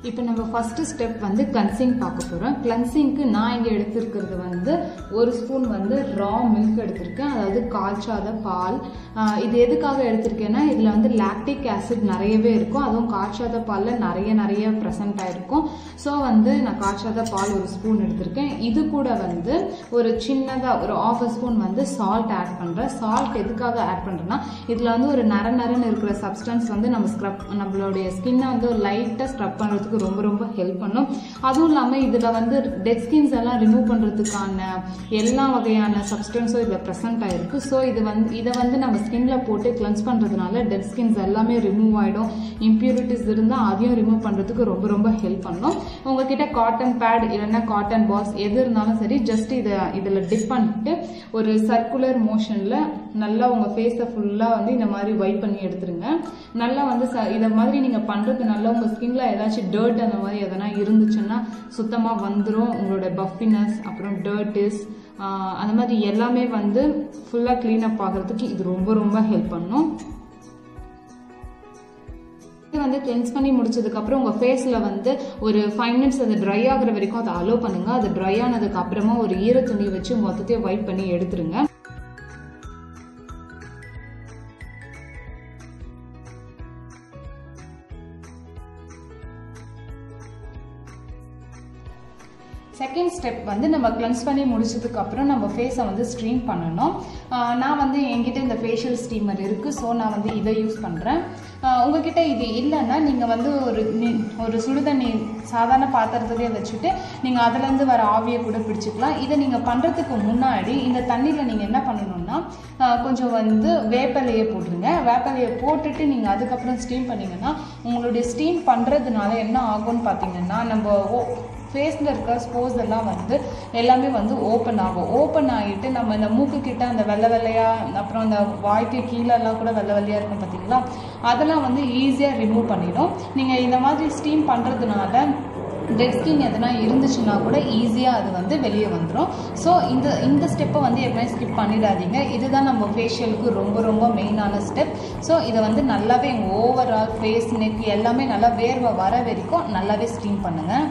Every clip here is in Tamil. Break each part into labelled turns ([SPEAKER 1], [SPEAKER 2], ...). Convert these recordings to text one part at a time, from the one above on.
[SPEAKER 1] இப்போ நம்ம ஃபர்ஸ்ட் ஸ்டெப் வந்து கிளன்சிங் பார்க்க போகிறோம் கிளன்சிங்க்கு நான் இங்கே எடுத்திருக்கிறது வந்து ஒரு ஸ்பூன் வந்து ரா மில்க் எடுத்திருக்கேன் அதாவது காய்ச்சாத பால் ஆஹ் இது எதுக்காக எடுத்திருக்கேன்னா இதில் வந்து லாக்டிக் ஆசிட் நிறையவே இருக்கும் அதுவும் காய்ச்சாத பாலில் நிறைய நிறைய ப்ரெசன்ட் ஆயிருக்கும் ஸோ வந்து நான் காய்ச்சாத பால் ஒரு ஸ்பூன் எடுத்திருக்கேன் இது கூட வந்து ஒரு சின்னதாக ஒரு ஆஃப் ஸ்பூன் வந்து சால்ட் ஆட் பண்ணுறேன் சால்ட் எதுக்காக ஆட் பண்ணுறேன்னா இதில் வந்து ஒரு நர நரன்னு இருக்கிற சப்ஸ்டன்ஸ் வந்து நம்ம ஸ்க்ரப் நம்மளுடைய ஸ்கின்னை வந்து லைட்டாக ஸ்க்ரப் பண்ணுறதுக்கு ரொம்ப ரொம்ப ஹெல்ப் பண்ணும் அதுவும் இல்லாமல் இதில் வந்து டெட் ஸ்கின்ஸ் எல்லாம் ரிமூவ் பண்ணுறதுக்கான எல்லா வகையான சப்ஸ்டன்ஸும் இதில் ப்ரெசென்ட் ஆயிருக்கு ஸோ இது வந்து இதை வந்து நம்ம ஸ்கின்ல போட்டு கிளென்ஸ் பண்ணுறதுனால டெட் ஸ்கின்ஸ் எல்லாமே ரிமூவ் ஆகிடும் இம்ப்யூரிட்டிஸ் இருந்தால் அதையும் ரிமூவ் பண்ணுறதுக்கு ரொம்ப ரொம்ப ஹெல்ப் பண்ணும் உங்ககிட்ட காட்டன் பேட் இல்லைன்னா காட்டன் பால்ஸ் எது இருந்தாலும் சரி ஜஸ்ட் இதை இதில் டிப் பண்ணிட்டு ஒரு சர்க்குலர் மோஷனில் நல்லா உங்கள் ஃபேஸை ஃபுல்லாக வந்து இந்த மாதிரி வைப் பண்ணி எடுத்துருங்க நல்லா வந்து ச இதை மாதிரி நீங்கள் பண்ணுறதுனால உங்கள் ஸ்கின்ல ஏதாச்சும் டர்ட் அந்த மாதிரி எதனா இருந்துச்சுன்னா சுத்தமாக வந்துடும் உங்களோட பஃபினஸ் அப்புறம் டர்ட்டிஸ் அந்த மாதிரி எல்லாமே வந்து ஃபுல்லாக க்ளீனப் ஆகிறதுக்கு இது ரொம்ப ரொம்ப ஹெல்ப் பண்ணும் இது வந்து கிளென்ஸ் பண்ணி முடிச்சதுக்கப்புறம் உங்கள் ஃபேஸில் வந்து ஒரு ஃபைவ் மினிட்ஸ் அது ட்ரை ஆகுற வரைக்கும் அதை அலோவ் பண்ணுங்கள் அது ட்ரை ஆனதுக்கு அப்புறமா ஒரு ஈர துணி வச்சு மொத்தத்தையும் வைப் பண்ணி எடுத்துருங்க செகண்ட் ஸ்டெப் வந்து நம்ம கிளென்ஸ் பண்ணி முடிச்சதுக்கு அப்புறம் நம்ம ஃபேஸை வந்து ஸ்ட்ரீம் பண்ணணும் ஆஹ் நான் வந்து என்கிட்ட இந்த ஃபேஷியல் ஸ்டீமர் இருக்குது ஸோ நான் வந்து இதை யூஸ் பண்ணுறேன் உங்ககிட்ட இது இல்லைன்னா நீங்கள் வந்து ஒரு நி- ஒரு சுடுதண்ணி சாதாரண பாத்திரத்திலே வச்சுட்டு நீங்கள் அதுலேருந்து வர ஆவியை கூட பிடிச்சிக்கலாம் இதை நீங்கள் பண்ணுறதுக்கு முன்னாடி இந்த தண்ணியில் நீங்கள் என்ன பண்ணணும்னா ஆஹ் கொஞ்சம் வந்து வேப்பிலையை போட்டுருங்க வேப்பிலையை போட்டுட்டு நீங்கள் அதுக்கப்புறம் ஸ்டீம் பண்ணீங்கன்னா உங்களுடைய ஸ்டீம் பண்ணுறதுனால என்ன ஆகும்னு பார்த்தீங்கன்னா நம்ம ஓ ஃபேஸில் இருக்க ஸ்போர்ஸ் எல்லாம் வந்து எல்லாமே வந்து ஓப்பன் ஆகும் ஓப்பன் ஆகிட்டு நம்ம இந்த மூக்கு கிட்ட அந்த வெள்ளை வெள்ளையா அப்புறம் அந்த வாய்க்கு கீழெல்லாம் கூட வெள்ளை வெள்ளையா இருக்கும் பார்த்தீங்களா அதெல்லாம் வந்து ஈஸியாக ரிமூவ் பண்ணிடும் நீங்கள் இந்த மாதிரி ஸ்டீம் பண்ணுறதுனால டெட் ஸ்கின் எதனா இருந்துச்சுன்னா கூட ஈஸியாக அது வந்து வெளியே வந்துடும் ஸோ இந்த இந்த ஸ்டெப்பை வந்து எப்பவுமே ஸ்கிப் பண்ணிடாதீங்க இதுதான் நம்ம ஃபேஷியலுக்கு ரொம்ப ரொம்ப மெயினான ஸ்டெப் ஸோ இதை வந்து நல்லாவே ஓவரால் ஃபேஸ் நெக் எல்லாமே நல்லா வேர்வை வர வரைக்கும் நல்லாவே ஸ்டீம் பண்ணுங்கள்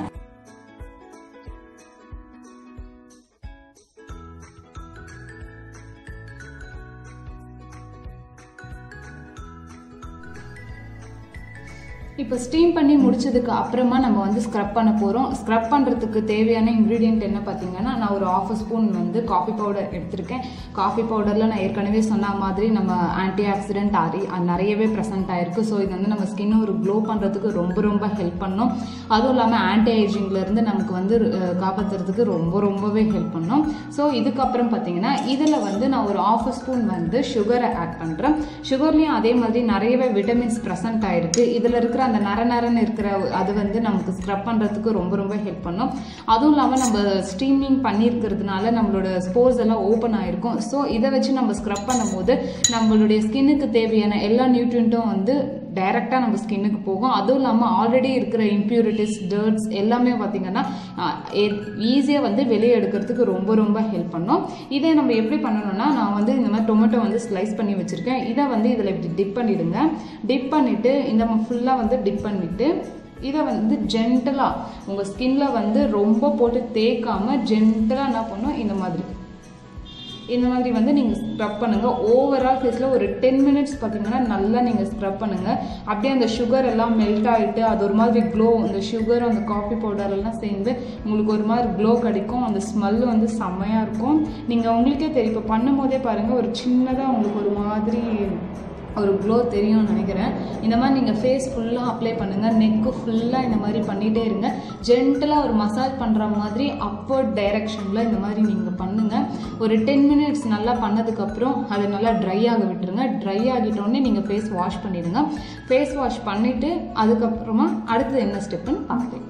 [SPEAKER 1] இப்போ ஸ்டீம் பண்ணி முடிச்சதுக்கு அப்புறமா நம்ம வந்து ஸ்க்ரப் பண்ண போகிறோம் ஸ்க்ரப் பண்ணுறதுக்கு தேவையான இன்க்ரீடியன்ட் என்ன பார்த்தீங்கன்னா நான் ஒரு ஆஃப் ஸ்பூன் வந்து காஃபி பவுடர் எடுத்திருக்கேன் காஃபி பவுடரில் நான் ஏற்கனவே சொன்ன மாதிரி நம்ம ஆன்டி ஆக்சிடென்ட் அரி அது நிறையவே ப்ரெசென்ட் ஆயிருக்கு ஸோ இது வந்து நம்ம ஸ்கின்னை ஒரு க்ளோ பண்ணுறதுக்கு ரொம்ப ரொம்ப ஹெல்ப் பண்ணும் அதுவும் இல்லாமல் ஆன்டி ஏஜிங்லேருந்து நமக்கு வந்து அஹ், காப்பாத்துறதுக்கு ரொம்ப ரொம்பவே ஹெல்ப் பண்ணும் ஸோ இதுக்கப்புறம் பார்த்தீங்கன்னா இதில் வந்து நான் ஒரு ஆஃப் ஸ்பூன் வந்து சுகரை ஆட் பண்ணுறேன் சுகர்லேயும் அதே மாதிரி நிறையவே விட்டமின்ஸ் ப்ரெசென்ட் ஆயிருக்கு இதில் இருக்கிற அந்த நர நரன்னு இருக்கிற அது வந்து நமக்கு ஸ்க்ரப் பண்ணுறதுக்கு ரொம்ப ரொம்ப ஹெல்ப் பண்ணும் அதுவும் இல்லாமல் நம்ம ஸ்டீமிங் பண்ணியிருக்கிறதுனால நம்மளோட ஸ்போர்ஸ் எல்லாம் ஓப்பன் ஆயிருக்கும் ஸோ இதை வச்சு நம்ம ஸ்க்ரப் பண்ணும்போது நம்மளுடைய ஸ்கின்னுக்கு தேவையான எல்லா நியூட்ரியண்ட்டும் வந்து டைரெக்டாக நம்ம ஸ்கின்னுக்கு போகும் அதுவும் இல்லாமல் ஆல்ரெடி இருக்கிற இம்ப்யூரிட்டிஸ் டர்ட்ஸ் எல்லாமே பார்த்தீங்கன்னா ஈஸியாக வந்து வெளியே எடுக்கிறதுக்கு ரொம்ப ரொம்ப ஹெல்ப் பண்ணும் இதை நம்ம எப்படி பண்ணணும்னா நான் வந்து இந்த மாதிரி டொமேட்டோ வந்து ஸ்லைஸ் பண்ணி வச்சுருக்கேன் இதை வந்து இதில் இப்படி டிப் பண்ணிடுங்க டிப் பண்ணிவிட்டு இந்த ஃபுல்லாக வந்து டிப் பண்ணிவிட்டு இதை வந்து ஜென்டலாக உங்கள் ஸ்கின்ல வந்து ரொம்ப போட்டு தேய்க்காம ஜென்டலாக என்ன பண்ணும் இந்த மாதிரி இந்த மாதிரி வந்து நீங்கள் ஸ்க்ரப் பண்ணுங்கள் ஓவரால் ஃபேஸில் ஒரு டென் மினிட்ஸ் பார்த்தீங்கன்னா நல்லா நீங்கள் ஸ்க்ரப் பண்ணுங்கள் அப்படியே அந்த சுகர் எல்லாம் மெல்ட் ஆகிட்டு அது ஒரு மாதிரி க்ளோ அந்த சுகர் அந்த காஃபி பவுடர் எல்லாம் சேர்ந்து உங்களுக்கு ஒரு மாதிரி க்ளோ கிடைக்கும் அந்த ஸ்மெல் வந்து செம்மையாக இருக்கும் நீங்கள் உங்களுக்கே தெரியும் இப்போ பண்ணும்போதே பாருங்கள் ஒரு சின்னதாக உங்களுக்கு ஒரு மாதிரி ஒரு க்ளோ தெரியும்னு நினைக்கிறேன் இந்த மாதிரி நீங்கள் ஃபேஸ் ஃபுல்லாக அப்ளை பண்ணுங்கள் நெக்கு ஃபுல்லாக இந்த மாதிரி பண்ணிகிட்டே இருங்க ஜென்டலாக ஒரு மசாஜ் பண்ணுற மாதிரி அப்போர்ட் டைரெக்ஷனில் இந்த மாதிரி நீங்கள் பண்ணுங்கள் ஒரு டென் மினிட்ஸ் நல்லா பண்ணதுக்கப்புறம் அதை நல்லா ட்ரை ஆக விட்டுருங்க ட்ரை ஆகிட்டோடனே நீங்கள் ஃபேஸ் வாஷ் பண்ணிடுங்க ஃபேஸ் வாஷ் பண்ணிவிட்டு அதுக்கப்புறமா அடுத்தது என்ன ஸ்டெப்புன்னு பார்ப்பேன்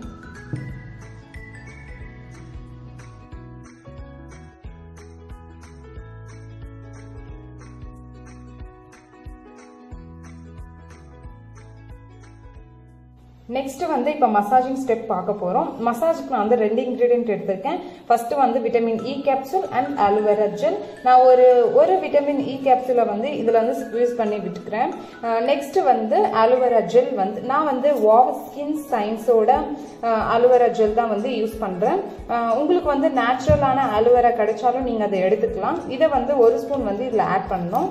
[SPEAKER 2] நெக்ஸ்ட் வந்து இப்போ மசாஜிங் ஸ்டெப் பார்க்க போகிறோம் மசாஜுக்கு நான் வந்து ரெண்டு இன்க்ரீடியன்ட் எடுத்திருக்கேன் ஃபர்ஸ்ட் வந்து vitamin E capsule and aloe vera gel நான் ஒரு ஒரு விட்டமின் இ கேப்சூலை வந்து இதில் வந்து ஸ்க்வீஸ் பண்ணி விட்டுக்கிறேன் நெக்ஸ்ட் வந்து அலுவேரா ஜெல் வந்து நான் வந்து வாவ் ஸ்கின் சயின்ஸோட அலுவேரா ஜெல் தான் வந்து யூஸ் பண்ணுறேன் உங்களுக்கு வந்து நேச்சுரலான அலுவேரா கிடைச்சாலும் நீங்கள் அதை எடுத்துக்கலாம் இதை வந்து ஒரு ஸ்பூன் வந்து இதில் ஆட் பண்ணணும்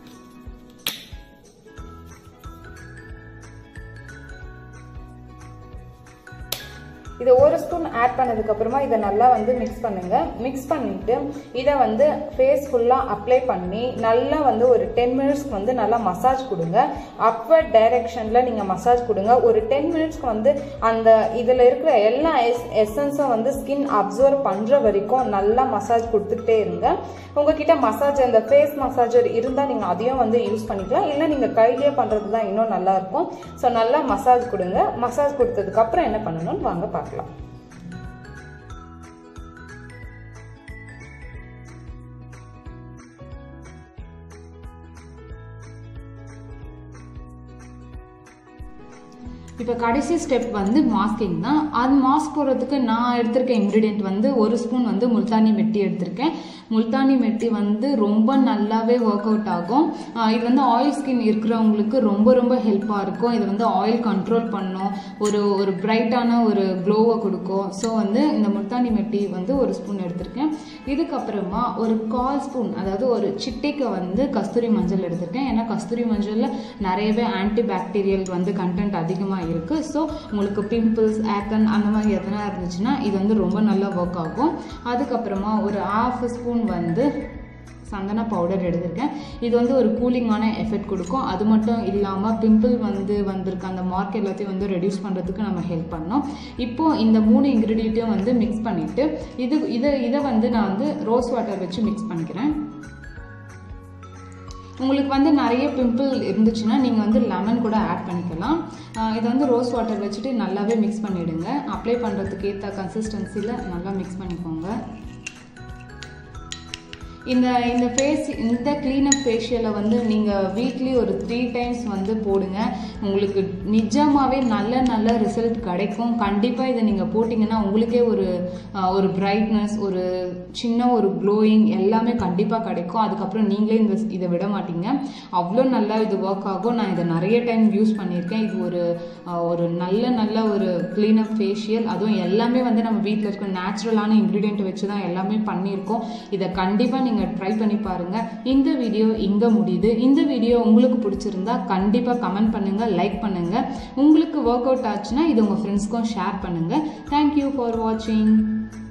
[SPEAKER 2] இதை ஒரு ஸ்பூன் ஆட் பண்ணதுக்கு அப்புறமா இதை நல்லா வந்து மிக்ஸ் பண்ணுங்க மிக்ஸ் பண்ணிட்டு இதை வந்து ஃபேஸ் ஃபுல்லாக அப்ளை பண்ணி நல்லா வந்து ஒரு டென் மினிட்ஸ்க்கு வந்து நல்லா மசாஜ் கொடுங்க அப்வர்ட் டைரக்ஷனில் நீங்கள் மசாஜ் கொடுங்க ஒரு டென் மினிட்ஸ்க்கு வந்து அந்த இதில் இருக்கிற எல்லா எஸ் எசன்ஸும் வந்து ஸ்கின் அப்சர்வ் பண்ணுற வரைக்கும் நல்லா மசாஜ் கொடுத்துக்கிட்டே இருங்க உங்ககிட்ட மசாஜ் அந்த ஃபேஸ் மசாஜர் இருந்தால் நீங்கள் அதையும் வந்து யூஸ் பண்ணிக்கலாம் இல்லை நீங்கள் கையிலேயே பண்ணுறது தான் இன்னும் நல்லா இருக்கும் ஸோ நல்லா மசாஜ் கொடுங்க மசாஜ் கொடுத்ததுக்கப்புறம் என்ன பண்ணணும்னு வாங்க பார்க்கலாம்
[SPEAKER 1] இப்போ கடைசி ஸ்டெப் வந்து மாஸ்கிங் தான் அது மாஸ்க் போடுறதுக்கு நான் எடுத்திருக்க இன்க்ரீடியன்ட் வந்து ஒரு ஸ்பூன் வந்து முல்தானி மெட்டி எடுத்திருக்கேன் முல்தானி மெட்டி வந்து ரொம்ப நல்லாவே ஒர்க் அவுட் ஆகும் ஆஹ் இது வந்து ஆயில் ஸ்கின் இருக்கிறவங்களுக்கு ரொம்ப ரொம்ப ஹெல்ப்பாக இருக்கும் இது வந்து ஆயில் கண்ட்ரோல் பண்ணும் ஒரு ஒரு பிரைட்டான ஒரு க்ளோவை கொடுக்கும் ஸோ வந்து இந்த முல்தானி மெட்டி வந்து ஒரு ஸ்பூன் எடுத்திருக்கேன் இதுக்கப்புறமா ஒரு கால் ஸ்பூன் அதாவது ஒரு சிட்டிக்கு வந்து கஸ்தூரி மஞ்சள் எடுத்திருக்கேன் ஏன்னா கஸ்தூரி மஞ்சளில் நிறையவே ஆன்டி பாக்டீரியல் வந்து கண்டென்ட் அதிகமாக இருக்குது ஸோ உங்களுக்கு பிம்பிள்ஸ் ஆக்கன் அந்த மாதிரி எதனா இருந்துச்சுன்னா இது வந்து ரொம்ப நல்லா ஒர்க் ஆகும் அதுக்கப்புறமா ஒரு ஹாஃப் ஸ்பூன் வந்து சந்தன பவுடர் எடுத்திருக்கேன் இது வந்து ஒரு கூலிங்கான எஃபெக்ட் கொடுக்கும் அது மட்டும் இல்லாமல் பிம்பிள் வந்து வந்திருக்க அந்த மார்க் எல்லாத்தையும் வந்து ரெடியூஸ் பண்ணுறதுக்கு நம்ம ஹெல்ப் பண்ணோம் இப்போ இந்த மூணு இன்க்ரீடியண்ட்டையும் வந்து மிக்ஸ் பண்ணிவிட்டு இது இதை இதை வந்து நான் வந்து ரோஸ் வாட்டர் வச்சு மிக்ஸ் பண்ணிக்கிறேன் உங்களுக்கு வந்து நிறைய பிம்பிள் இருந்துச்சுன்னா நீங்கள் வந்து லெமன் கூட ஆட் பண்ணிக்கலாம் ஆஹ் இதை வந்து ரோஸ் வாட்டர் வச்சுட்டு நல்லாவே மிக்ஸ் பண்ணிவிடுங்க அப்ளை பண்ணுறதுக்கு ஏற்ற கன்சிஸ்டன்சியில் நல்லா மிக்ஸ் பண்ணிக்கோங்க இந்த இந்த ஃபேஸ் இந்த க்ளீனப் ஃபேஷியலை வந்து நீங்கள் வீக்லி ஒரு த்ரீ டைம்ஸ் வந்து போடுங்க உங்களுக்கு நிஜமாகவே நல்ல நல்ல ரிசல்ட் கிடைக்கும் கண்டிப்பாக இதை நீங்கள் போட்டிங்கன்னா உங்களுக்கே ஒரு ஆஹ், ஒரு பிரைட்னஸ் ஒரு சின்ன ஒரு க்ளோயிங் எல்லாமே கண்டிப்பாக கிடைக்கும் அதுக்கப்புறம் நீங்களே இந்த இதை விட மாட்டீங்க அவ்வளோ நல்லா இது ஒர்க் ஆகும் நான் இதை நிறைய டைம் யூஸ் பண்ணியிருக்கேன் இது ஒரு ஆஹ், ஒரு நல்ல நல்ல ஒரு க்ளீனப் ஃபேஷியல் அதுவும் எல்லாமே வந்து நம்ம வீட்டில் இருக்க நேச்சுரலான இன்க்ரீடியன்ட் வச்சு தான் எல்லாமே பண்ணியிருக்கோம் இதை கண்டிப்பாக நீங்கள் ட்ரை பண்ணி பாருங்கள் இந்த வீடியோ இங்கே முடியுது இந்த வீடியோ உங்களுக்கு பிடிச்சிருந்தா கண்டிப்பாக கமெண்ட் பண்ணுங்கள் லைக் பண்ணுங்கள் உங்களுக்கு ஒர்க் அவுட் ஆச்சுன்னா இது உங்கள் ஃப்ரெண்ட்ஸ்க்கும் ஷேர் பண்ணுங்கள் தேங்க்யூ ஃபார் வாட்சிங்